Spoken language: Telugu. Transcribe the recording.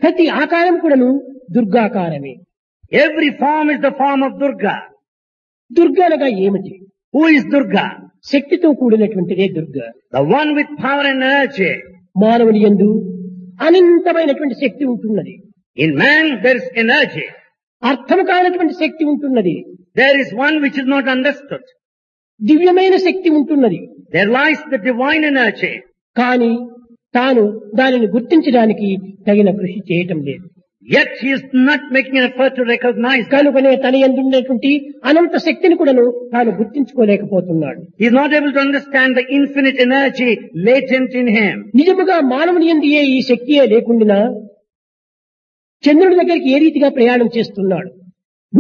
ప్రతి ఆకారం కూడాను దుర్గాకారమే Every form is the form of Durga. Durga అనగా ఏమిటి Who is Durga? శక్తితో కూడినటువంటిదే Durga The one with power and energy. మానవుని యందు అనంతమైనటువంటి శక్తి ఉంటున్నది In man there is energy. అర్థము కానటువంటి శక్తి ఉంటున్నది There is one which is not understood. దివ్యమైన శక్తి ఉంటున్నది There lies the divine energy. కానీ తాను దానిని గుర్తించడానికి తగిన కృషి చేయటం లేదు Yet he is not making an effort to recognize that. కనుకనే తన ఎందున్నటువంటి అనంత శక్తిని కూడాను తాను గుర్తించుకోలేకపోతున్నాడు He is not able to understand the infinite energy latent in him. నిజముగా మానవుని ఎందు ఏ ఈ శక్తియే లేకుండా చంద్రుడి దగ్గరికి ఏ రీతిగా ప్రయాణం చేస్తున్నాడు